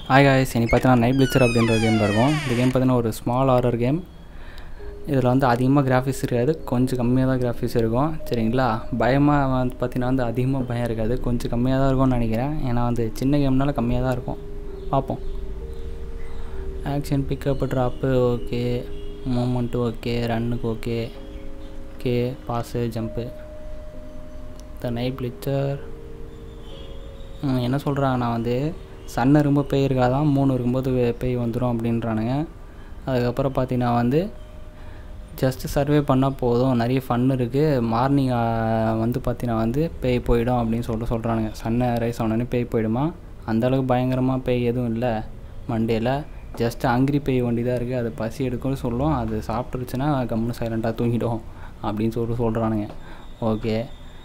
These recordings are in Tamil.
ஹாய் காய்ஸ் இன்னைக்கு பார்த்தீங்கன்னா நைட் பிளிச்சர் அப்படின்ற கேம் இருக்கும் இந்த கேம் பார்த்தீங்கன்னா ஒரு ஸ்மால் ஹாரர் கேம் இதில் வந்து அதிகமாக கிராஃபிக்ஸ் இருக்காது கொஞ்சம் கம்மியாக தான் கிராஃபிக்ஸ் இருக்கும் சரிங்களா பயமாக வந்து பார்த்தீங்கன்னா வந்து அதிகமாக பயம் இருக்காது கொஞ்சம் கம்மியாக தான் இருக்கும்னு நினைக்கிறேன் ஏன்னா வந்து சின்ன கேம்னால கம்மியாக தான் இருக்கும் பார்ப்போம் action pickup drop okay moment okay ரன்னுக்கு okay okay boss jump the night பிளிச்சர் என்ன சொல்கிறாங்க நான் வந்து சன் இருக்கும்போது பேய் இருக்காதான் மூணு இருக்கும்போது வே- பேய் வந்துடும் அப்படின்றானுங்க அதுக்கப்புறம் பார்த்தீங்கன்னா வந்து ஜஸ்ட்டு சர்வே பண்ணால் போதும் நிறைய ஃபன் இருக்குது மார்னிங் வந்து பார்த்தீங்கன்னா வந்து பேய் போயிடும் அப்படின்னு சொல்லிட்டு சொல்கிறானுங்க சன்னை ரைஸ் ஆனோடனே பேய் போயிடுமா அந்தளவுக்கு பயங்கரமாக பேய் எதுவும் இல்லை மண்டேல ஜஸ்ட் அங்கிரி பேய் வண்டி தான் இருக்குது அது பசி எடுக்கும்னு சொல்லும் அது சாப்பிட்டுருச்சுன்னா கம்முன்னு சைலண்ட்டாக தூங்கிடும் அப்படின்னு சொல்லிட்டு சொல்கிறானுங்க ஓகே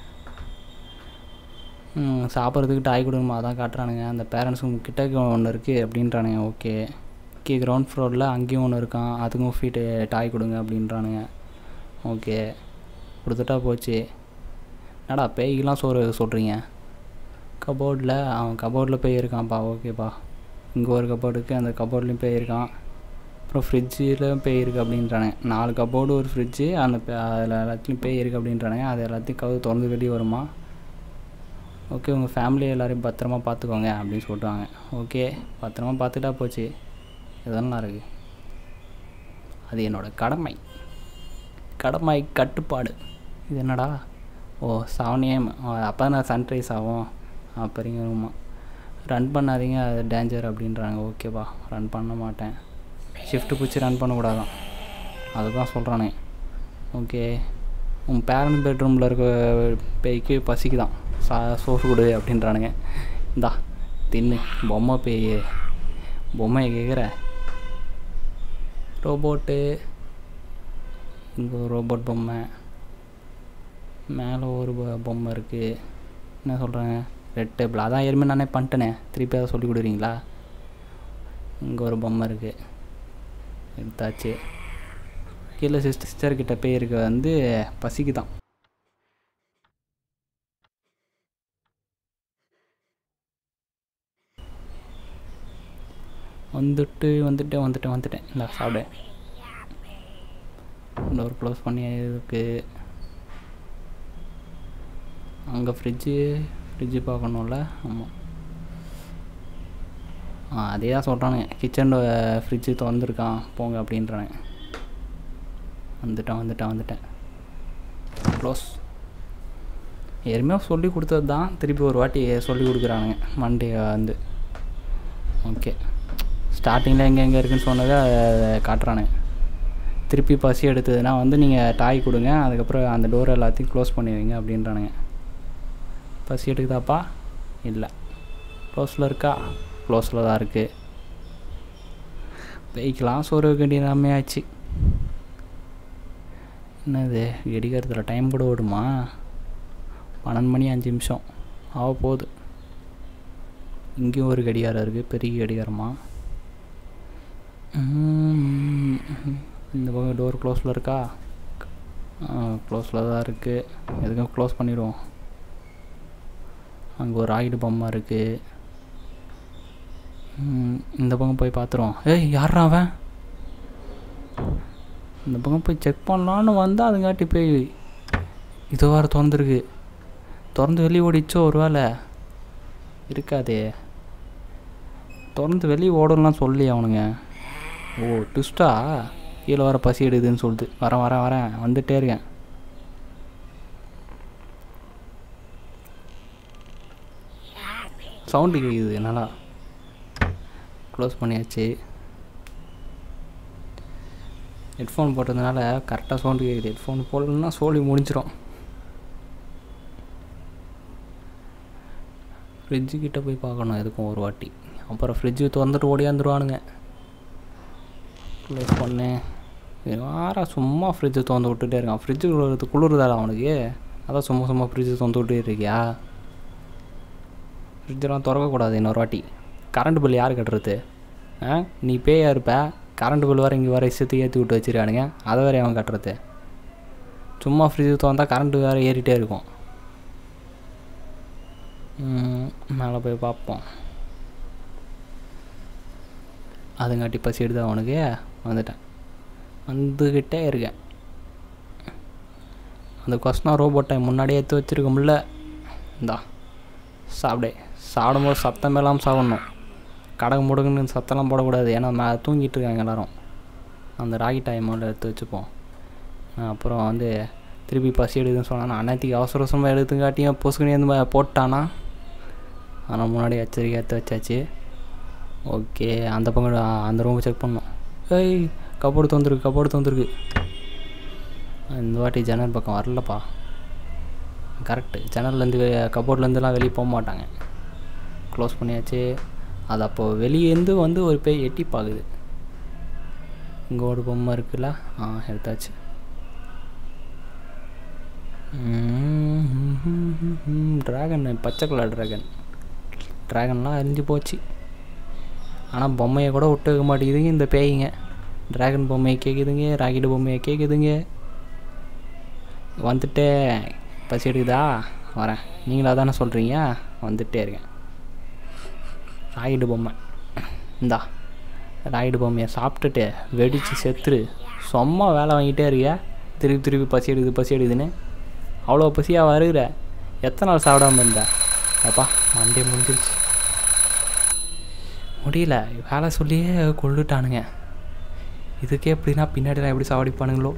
ம், சாப்பிட்றதுக்கு டாய் கொடுக்கணுமா அதான் காட்டுறானுங்க அந்த பேரண்ட்ஸும் கிட்டக்க ஒன்று இருக்குது அப்படின்றானுங்க ஓகே கீ கிரவுண்ட் ஃப்ளோரில் அங்கேயும் ஒன்று இருக்கான் அதுக்கும் ஃபீட்டு டாய் கொடுங்க அப்படின்றானுங்க ஓகே கொடுத்துட்டா போச்சு என்னடா பேய்க்கெலாம் சோறு சொல்கிறீங்க கபோர்டில் அவன் கபோர்டில் பேய் இருக்கான்ப்பா ஓகேப்பா இங்கே ஒரு கபோர்டு இருக்குது அந்த கபோர்ட்லேயும் பேய் இருக்கான் அப்புறம் ஃப்ரிட்ஜில் பேய் இருக்குது அப்படின்றானுங்க நாலு கபோர்டு ஒரு ஃப்ரிட்ஜு அந்த பே- அதில் எல்லாத்துலேயும் பேய் இருக்குது அப்படின்றானுங்க அது எல்லாத்தையும் கவு திறந்து வெளியே வருமா ஓகே உங்கள் ஃபேமிலி எல்லாரையும் பத்திரமா பார்த்துக்கோங்க அப்படின்னு சொல்லிட்டாங்க ஓகே பத்திரமா பார்த்துட்டா போச்சு இதெல்லாம் இருக்குது அது என்னோட கடமை கடமை கட்டுப்பாடு இது என்னடா ஓ செவன் ஏஎம் அப்போ தான் சன்ரைஸ் ஆகும் அப்படிங்கிறமா ரன் பண்ணாதீங்க அது டேஞ்சர் அப்படின்றாங்க ஓகேப்பா ரன் பண்ண மாட்டேன் ஷிஃப்ட்டு பிடிச்சி ரன் பண்ணக்கூடாதான் அதுதான் சொல்கிறானே ஓகே உன் பேரண்ட் பெட்ரூமில் இருக்க பேய்க்கு பசிக்குதான் சா சோறு கொடு அப்படின்றானுங்க இந்தா தின்னு பொம்மை பேய் பொம்மையை கேட்குற ரோபோட்டு இங்கே ஒரு ரோபோட் பொம்மை மேலே ஒரு பொ- பொம்மை இருக்குது என்ன சொல்கிறாங்க ரெட் டேபிள் அதான் ஏற்கனவே நானே பண்ணிட்டேனே திருப்பி அதை சொல்லி கொடுக்குறீங்களா இங்கே ஒரு பொம்மை இருக்குது எடுத்தாச்சு கீழே சிஸ்டர் சிஸ்டர் கிட்ட போய் இருக்க வந்து பசிக்கு தான் வந்துட்டு வந்துட்டு வந்துட்டேன் வந்துட்டேன் இல்லை சாப்பிடு டோர் க்ளோஸ் பண்ணி இருக்கு அங்கே ஃப்ரிட்ஜு ஃப்ரிட்ஜு பார்க்கணும்ல ஆமாம் ஆ அதே தான் சொல்கிறானுங்க கிச்சன் ஃப்ரிட்ஜு திறந்துருக்கான் போங்க அப்படின்றானுங்க வந்துட்டேன் வந்துட்டேன் வந்துட்டேன் க்ளோஸ் ஏற்கனவே சொல்லி கொடுத்தது தான் திருப்பி ஒரு வாட்டி சொல்லி கொடுக்குறானுங்க மண்டே வந்து ஓகே ஸ்டார்டிங்கில் எங்கே எங்கே இருக்குன்னு சொன்னதை காட்டுறானுங்க திருப்பி பசி எடுத்ததுன்னா வந்து நீங்கள் டாய் கொடுங்க அதுக்கப்புறம் அந்த டோர் எல்லாத்தையும் க்ளோஸ் பண்ணி வைங்க அப்படின்றானுங்க பசி எடுக்குதாப்பா இல்லை க்ளோஸில் இருக்கா க்ளோஸில் தான் இருக்குது வெஹிக்கெலாம் சோறு வைக்க வேண்டியதாமே ஆச்சு என்னது வெடிக்கிறதுல டைம் கூட ஓடுமா பன்னெண்டு மணி அஞ்சு நிமிஷம் ஆக போகுது இங்கேயும் ஒரு கடிகாரம் இருக்குது பெரிய கடிகாரமா உம், இந்த பக்கம் டோர் க்ளோஸில் இருக்கா க்ளோஸில் தான் இருக்குது எதுக்கும் க்ளோஸ் பண்ணிடுவோம் அங்கே ஒரு ராய்டு பொம்மை இருக்குது இந்த பக்கம் போய் பார்த்துருவோம் ஏய் யார்ரா அவன் இந்த பக்கம் போய் செக் பண்ணலான்னு வந்தால் அதுங்காட்டி போய் இது வேறு திறந்துருக்கு திறந்து வெளியே ஓடிச்சோ ஒரு வேளை இருக்காதே திறந்து வெளியே ஓடலாம் சொல்லி அவனுங்க ஓ ட்விஸ்டா கீழே வர பசி எடுக்குதுன்னு சொல்லிட்டு வரேன் வரேன் வரேன் வந்துட்டே இருக்கேன் சவுண்டு கேட்குது என்னடா க்ளோஸ் பண்ணியாச்சு ஹெட்ஃபோன் போட்டதுனால கரெக்டாக சவுண்டு கேட்குது ஹெட்ஃபோன் போடலன்னா சோலி முடிஞ்சிடும் ஃப்ரிட்ஜு கிட்ட போய் பார்க்கணும் எதுக்கும் ஒரு வாட்டி அப்புறம் ஃப்ரிட்ஜு திறந்துட்டு ஓடியாந்துருவானுங்க க்ளோஸ் பண்ணேன் யாரா சும்மா ஃப்ரிட்ஜு திறந்து விட்டுட்டே இருக்கான் ஃப்ரிட்ஜு குளிர்றது குளிருதாடா அவனுக்கு அதான் சும்மா சும்மா ஃப்ரிட்ஜு திறந்து விட்டே இருக்கியா ஃப்ரிட்ஜெல்லாம் திறக்கக்கூடாது இன்னொரு வாட்டி கரண்ட் பில் யார் கட்டுறது ஆ நீ பேயா இருப்ப கரண்ட் பில் வேறு இங்கே வர இஷ்டத்தை ஏற்றி விட்டு வச்சிருக்கானுங்க அதை வேறு அவன் கட்டுறது சும்மா ஃப்ரிட்ஜு திறந்தா கரண்ட்டு வேறு ஏறிட்டே இருக்கும் மேலே போய் பார்ப்போம் அதுங்காட்டி பசி எடுத்து அவனுக்கு வந்துட்டேன் வந்துக்கிட்டே இருக்கேன் அந்த கொஸ்னா ரோபோட்டை முன்னாடியே எடுத்து வச்சுருக்கோம்ல இந்தா சாப்பிடே சாப்பிடும்போது சத்தம் இல்லாமல் சாப்பிட்ணும் கடகு முடுங்குன்னு சத்தம்லாம் போடக்கூடாது ஏன்னா மே தூங்கிட்டு இருக்காங்க எல்லாரும் அந்த ராகி டாய் முதல்ல எடுத்து வச்சுப்போம் அப்புறம் வந்து திருப்பி பசி எடுக்குதுன்னு சொன்னானா அன்னைக்கு அவசர அவசரமாக எடுத்துங்காட்டியும் பொசுக்குனே வந்து போட்டானா ஆனால் முன்னாடி எச்சரிக்கை எடுத்து வச்சாச்சு ஓகே அந்த பக்கம் ஆ, அந்த ரூம் செக் பண்ணோம் ஏய் கபோர்டு தந்துருக்கு கபோர்டு தந்துருக்கு இந்த வாட்டி ஜன்னல் பக்கம் வரலப்பா கரெக்டு ஜன்னல்லேருந்து கபோர்ட்லேருந்துலாம் வெளியே போக மாட்டாங்க க்ளோஸ் பண்ணியாச்சு அது அப்போது வெளியேருந்து வந்து ஒரு பேய் எட்டி பார்க்குது இங்கே ஒரு பொம்மை இருக்குல்ல ஆ எடுத்தாச்சு ட்ராகன் பச்சை கலர் ட்ராகன் ட்ராகன்லாம் அரிஞ்சு போச்சு ஆனால் பொம்மையை கூட விட்டு வைக்க மாட்டேங்குதுங்க இந்த பேய்ங்க ட்ராகன் பொம்மையை கேட்குதுங்க ராக்கெட் பொம்மையை கேட்குதுங்க வந்துட்டே பசி எடுக்குதா வரேன் நீங்களா தானே சொல்கிறீங்க வந்துட்டே இருக்கேன் ராக்கெட்டு பொம்மை இந்தா ராக்கெட்டு பொம்மையை சாப்பிட்டுட்டு வெடித்து செத்துரு சும்மா வேலை வாங்கிட்டே இருக்கியா திருப்பி திருப்பி பசி எடுக்குது பசி எடுக்குதுன்னு அவ்வளோ பசியாக வருகிற எத்தனை நாள் சாப்பிடாம இருந்த அப்பா மண்டே முடிஞ்சிருச்சு முடியல வேலை சொல்லியே கொள்ளுட்டானுங்க இதுக்கே எப்படின்னா பின்னாடிலாம் எப்படி சாவடிப்பானுங்களோ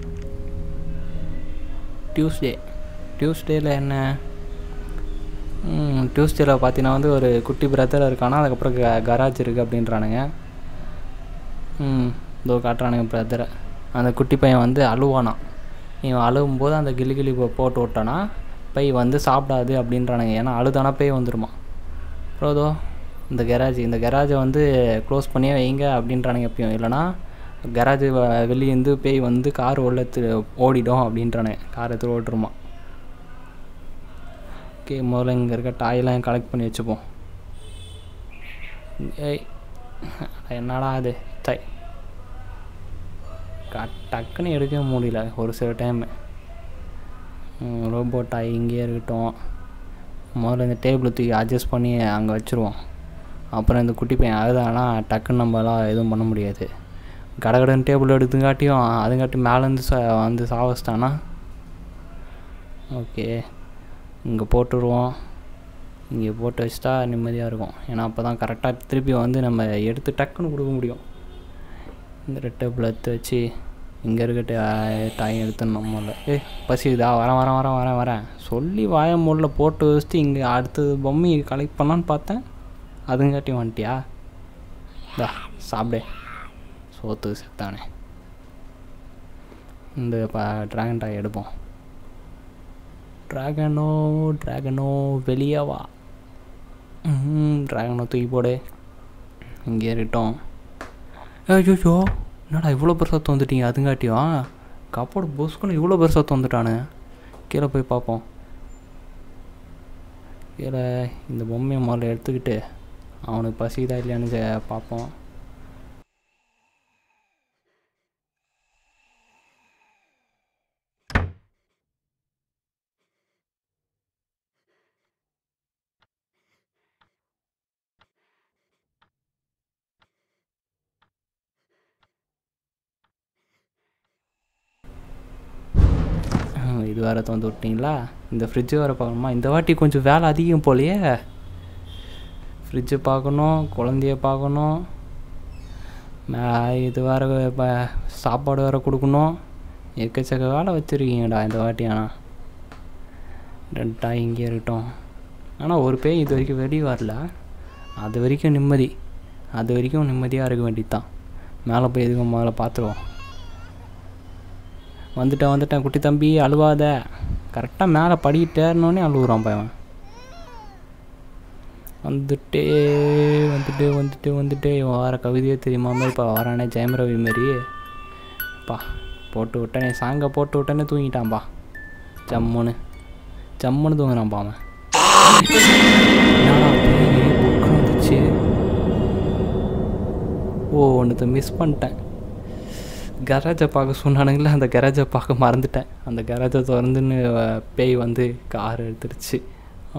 டியூஸ்டே டியூஸ்டேயில் என்ன டியூஸ்டேயில் பார்த்தீங்கன்னா வந்து ஒரு குட்டி பிரதர் இருக்கானா அதுக்கப்புறம் க கராஜ் இருக்குது அப்படின்றானுங்க ம் இதோ காட்டுறானுங்க பிரதரை அந்த குட்டி பையன் வந்து அழுவானான் இவன் அழுவும்போது அந்த கிளி கிளி போ- போட்டு விட்டானா பை வந்து சாப்பிடாது அப்படின்றானுங்க ஏன்னா அழுதானா பேய் வந்துருமா அப்புறம் இதோ இந்த கெராஜ் இந்த கெராஜை வந்து க்ளோஸ் பண்ணியே வைங்க அப்படின்றானுங்க எப்பயும் இல்லைனா கெராஜ் வெளியேருந்து பேய் வந்து கார் உள்ள தி- ஓடிடும் அப்படின்றானுங்க கார் எடுத்து ஓட்டுருமா ஓகே முதல்ல இங்கே இருக்க டாயெல்லாம் கலெக்ட் பண்ணி வச்சுப்போம் ஏய் என்னடா அது தை க- டக்குன்னு எடுக்கவே முடியல ஒரு சில டைமு ரோபோட் டாய் இங்கேயே இருக்கட்டும் முதல்ல இந்த டேபிளை தூக்கி அட்ஜஸ்ட் பண்ணி அங்கே வச்சுருவோம் அப்புறம் இந்த குட்டி பையன் அழுதானா டக்குன்னு நம்மளாம் எதுவும் பண்ண முடியாது கடகடன் டேபிள் எடுத்துங்காட்டியும் அதுங்காட்டி மேலேருந்து ச வந்து சாவச்சிட்டானா ஓகே இங்கே போட்டுருவோம் இங்கே போட்டு வச்சிட்டா நிம்மதியாக இருக்கும் ஏன்னா அப்போ தான் கரெக்டாக திருப்பி வந்து நம்ம எடுத்து டக்குன்னு கொடுக்க முடியும் இந்த ரெட் டேபிள் எடுத்து வச்சு இங்கே இருக்க டாய் எடுத்துடணும் முதல்ல ஏ பசிக்குதா வரேன் வரேன் வரேன் வரேன் வரேன் சொல்லி வாய மூடில் போட்டு வச்சுட்டு இங்கே அடுத்தது பொம்மையை கலெக்ட் பண்ணலான்னு பார்த்தேன் அதுங்காட்டி வந்துட்டியா தா சாப்பிடு சோத்து செத்தானே இந்த ப ட்ராகன் டாய் எடுப்போம் ட்ராகனோ ட்ராகனோ வெளியே வா ட்ராகனோ தூக்கி போடு இங்கே இருக்கட்டும் ஐயோ என்னடா இவ்வளோ பெருசாக தந்துட்டீங்க அதுங்காட்டியும் கப்போட பொஸ்குன்னு இவ்வளோ பெருசாக தந்துட்டானு கீழே போய் பார்ப்போம் கீழே இந்த பொம்மையை முதல்ல எடுத்துக்கிட்டு அவனுக்கு பசிதா இல்லையான்னு செ- பார்ப்போம் ஹம், இது வேறு திறந்து விட்டீங்களா இந்த ஃப்ரிட்ஜு வேறு பார்க்கணுமா இந்த வாட்டி கொஞ்சம் வேலை அதிகம் போலையே ஃப்ரிட்ஜு பார்க்கணும் குழந்தைய பார்க்கணும் மே- இது வேறு இப்போ சாப்பாடு வேறு கொடுக்கணும் எக்கச்சக்க வேலை வச்சுருக்கீங்கடா இந்த வாட்டி ஆனால் ரெண்டா இங்கே இருக்கட்டும் ஆனால் ஒரு பேய் இது வரைக்கும் வெளியே வரல அது வரைக்கும் நிம்மதி அது வரைக்கும் நிம்மதியாக இருக்க வேண்டியது தான் மேலே போய் எதுக்கும் முதல்ல பார்த்துருவோம் வந்துட்டேன் வந்துட்டேன் குட்டி தம்பி அழுவாத கரெக்டாக மேலே படிக்கிட்டேறினோடனே அழுகுறான் பையன் வந்துட்டே வந்துட்டு வந்துட்டு வந்துட்டு இவன் வர கவிதையே தெரியுமா மாதிரி இப்போ வரானே ஜெயம் ரவி மாரி பா போட்டு விட்டனே சாங்கை போட்டு விட்டனே தூங்கிட்டான்பா ஜம்முன்னு ஜம்முன்னு தூங்குறான்பா அவன் என்னடா பேய் புக்கு வந்துச்சு ஓ ஒன்று மிஸ் பண்ணிட்டேன் கராஜை பார்க்க சொன்னானுங்களே அந்த கராஜை பார்க்க மறந்துட்டேன் அந்த கராஜை திறந்துன்னு அஹ், பேய் வந்து கார் எடுத்துருச்சு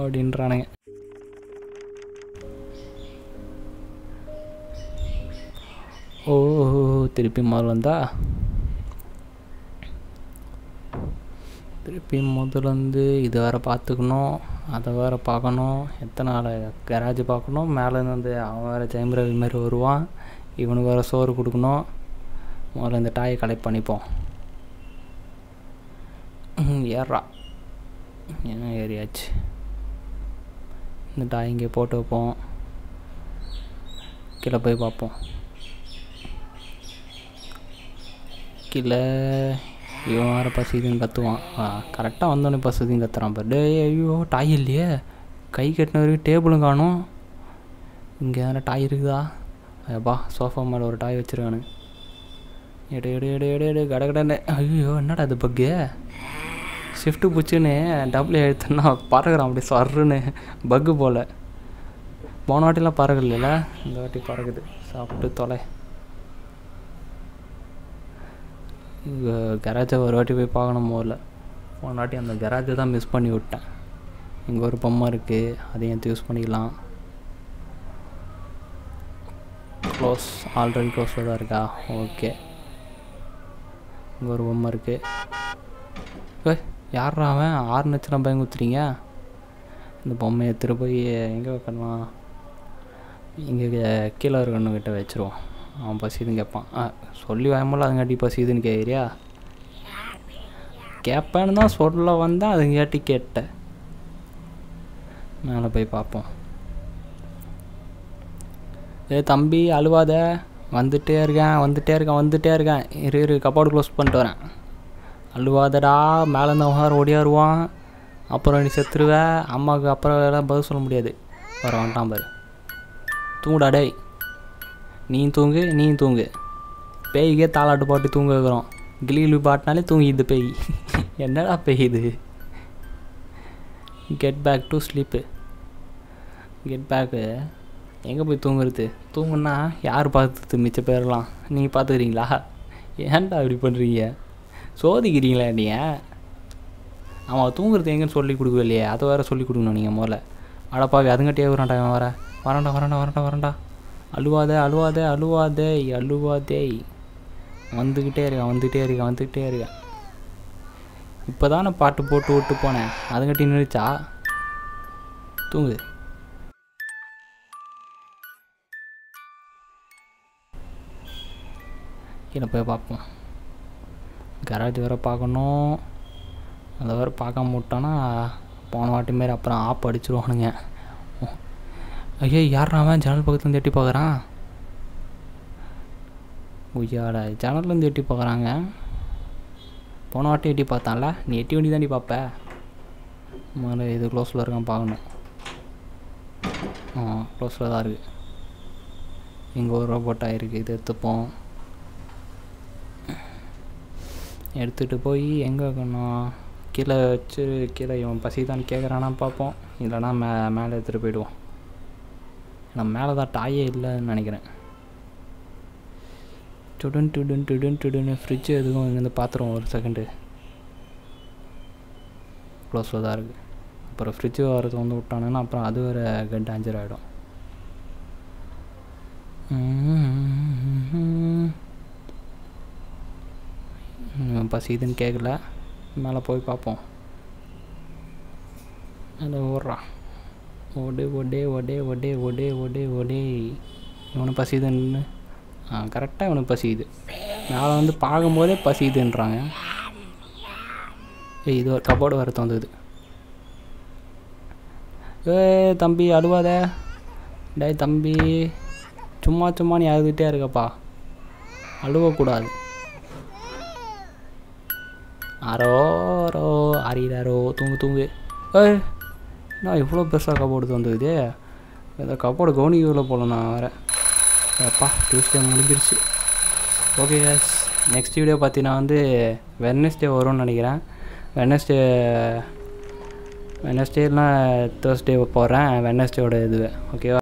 அப்படின்றானுங்க ஓ திருப்பி முதல்ல வந்தா திருப்பி முதல்ல வந்து இது வேறு பார்த்துக்கணும் அதை வேறு பார்க்கணும் எத்தனை நாள் கராஜ் பார்க்கணும் மேலேருந்து வந்து அவன் வேறு ஜெயம் ரவி மாதிரி வருவான் இவனுக்கு வேறு சோறு கொடுக்கணும் முதல்ல இந்த டாயை கலெக்ட் பண்ணிப்போம் ம், ஏறா என்ன ஏறியாச்சு இந்த டாய் இங்கே போட்டு வைப்போம் கீழே போய் பார்ப்போம் கீழே இவன் வேறு பசிதுன்னு கத்துவான் ஆ கரெக்டாக வந்தோடனே பசிதுன்னு கத்துறான் பாரு டேய் ஐயோ டாய் இல்லையே கை கட்டின வரைக்கும் டேபிளும் காணும் இங்கே எதனா டாய் இருக்குதா அப்பா சோஃபா மேலே ஒரு டாய் வச்சிருக்கானு எடு எடு எடு எடு எடு கட கடன்னு ஐயோ என்னடா இது பக்கு ஷிஃப்ட்டு பிடிச்சின்னு டபுள் எழுத்துன்னா பறகுறான் அப்படி சர்ருன்னு பக்கு போல் போன வாட்டிலாம் பறக்கல இந்த வாட்டி பறக்குது சாப்பிட்டு தொலை கராஜை ஒரு வாட்டி போய் பார்க்கணும் முதல்ல போன வாட்டி அந்த கராஜை தான் மிஸ் பண்ணி விட்டேன் இங்கே ஒரு பொம்மை இருக்குது அதையும் எடுத்து யூஸ் பண்ணிக்கலாம் க்ளோஸ் ஆல்ரெடி க்ளோஸில் தான் இருக்கா ஓகே இங்கே ஒரு பொம்மை இருக்குது ஏய் யார்ரா அவன் ஆறு நச்சுலாம் பயம் குத்துறீங்க இந்த பொம்மையை எடுத்துகிட்டு போய் எங்கே வைக்கணும் இங்கே கீழே இருக்கணுக்கிட்ட வச்சுருவோம் அவன் பசிதுன்னு கேட்பான் ஆ சொல்லி வாயமில்ல அதுங்காட்டி பசிதுன்னு கேட்குறியா கேட்பேன்னு தான் சொல்ல வந்தேன் அதுங்காட்டி கேட்டேன் மேலே போய் பார்ப்போம் ஏ தம்பி அழுவாத வந்துட்டே இருக்கேன் வந்துட்டே இருக்கேன் வந்துட்டே இருக்கேன் இரு இரு கப்பாடு க்ளோஸ் பண்ணிட்டு வரேன் அழுவாதடா மேலேருந்து அவன் ஓடியாருவான் அப்புறம் நீ செத்துருவ அம்மாவுக்கு அப்புறம் எல்லாம் பதில் சொல்ல முடியாது வர வந்துட்டான் பாரு தூங்குடா டேய் நீ தூங்கு நீ தூங்கு பேய்க்கே தாளாட்டு பாட்டு தூங்க வைக்கிறோம் கிளி கிளி பாட்டினாலே தூங்கிது பேய் என்னடா பேய் இது get back to sleep get back எங்கே போய் தூங்குறது தூங்குனா யார் பார்த்துது மிச்ச பேரெல்லாம் நீங்கள் பார்த்துக்கிறீங்களா ஏன்டா இப்படி பண்ணுறீங்க சோதிக்கிறீங்களா நீங்கள் அவன் தூங்குறது எங்கன்னு சொல்லி கொடுக்கவே இல்லையே அதை வேறு சொல்லி கொடுக்கணும் நீங்கள் முதல்ல அடப்பாவி அதுங்கட்டியே வரான்டா இவன் வர வரண்டா வரண்டா வரண்டா வரண்டா அழுவாதே அழுவாதே அழுவாதே அழுவாதே வந்துக்கிட்டே இருக்கான் வந்துக்கிட்டே இருக்கான் வந்துக்கிட்டே இருக்கான் இப்போ தானே பாட்டு போட்டு விட்டு போனேன் அதுங்கட்டி நின்றுச்சா தூங்கு கீழே போய் பார்ப்போம் கராஜ் வேறு பார்க்கணும் அதை வேறு பார்க்காம விட்டோன்னா போன வாட்டி மாரி அப்புறம் ஆப் அடிச்சிருவானுங்க ஐயோ யாரா அவன் ஜன்னல் பக்கத்துலேருந்து எட்டி பார்க்குறான் உய்யாடா ஜன்னல்லேருந்து எட்டி பார்க்குறாங்க போன வாட்டி எட்டி பார்த்தான்ல நீ எட்டி வண்டி தாண்டி பார்ப்ப முதல்ல இது க்ளோஸில் இருக்கான் பார்க்கணும் ஆ க்ளோஸில் தான் இருக்குது இங்கே ஒரு ரோபோட் ஆகிருக்கு இது எடுத்துப்போம் எடுத்துகிட்டு போய் எங்கே வைக்கணும் கீழே வச்சு கீழே இவன் பசிதான்னு கேட்குறானா பார்ப்போம் இல்லைனா மே மேலே எடுத்துகிட்டு போயிடுவோம் ஏன்னா மேலே தான் டாயே இல்லைன்னு நினைக்கிறேன் டுடன் டுடன் டுடன் டுடுன்னு ஃப்ரிட்ஜ் எதுவும் இங்கேருந்து பார்த்துருவோம் ஒரு செகண்டு க்ளோஸில் தான் இருக்குது அப்புறம் ஃப்ரிட்ஜு வரது வந்து விட்டானுன்னா அப்புறம் அது வேறு கட் டேஞ்சர் ஆகிடும் பசிதுன்னு கேட்கல மேலே போய் பார்ப்போம் அதை ஓடுறான் ஓடு ஒடே ஒடே ஒடே ஒடே ஒடே ஒடே இவனுக்கு பசிதுன்னு ஆ கரெக்டாக இவனுக்கு பசியுது மேலே வந்து பார்க்கும்போதே பசியுதுன்றாங்க ஏய் இது ஒரு கபோர்டு வர தந்தது ஏ தம்பி அழுவாத டேய் தம்பி சும்மா சும்மா நீ அழுதுகிட்டே இருக்கப்பா அழுவக்கூடாது அரோ அரோ அரிடாரோ தூங்கு தூங்கு ஏய் நான் இவ்வளோ பெருசாக கபோர்டு வந்தது இந்த கபோர்டு கவனிக்கல போல நான் வேறு அப்பா டியூஸ்டே முடிஞ்சிருச்சு ஓகே கேஸ் நெக்ஸ்ட் வீடியோ பார்த்தீங்கன்னா வந்து வெட்னஸ்டே வரும்னு நினைக்கிறேன் வெட்னஸ்டே வெட்னஸ்டேலாம் தேர்ஸ்டே போடுறேன் வெட்னஸ்டேவோட இது ஓகேவா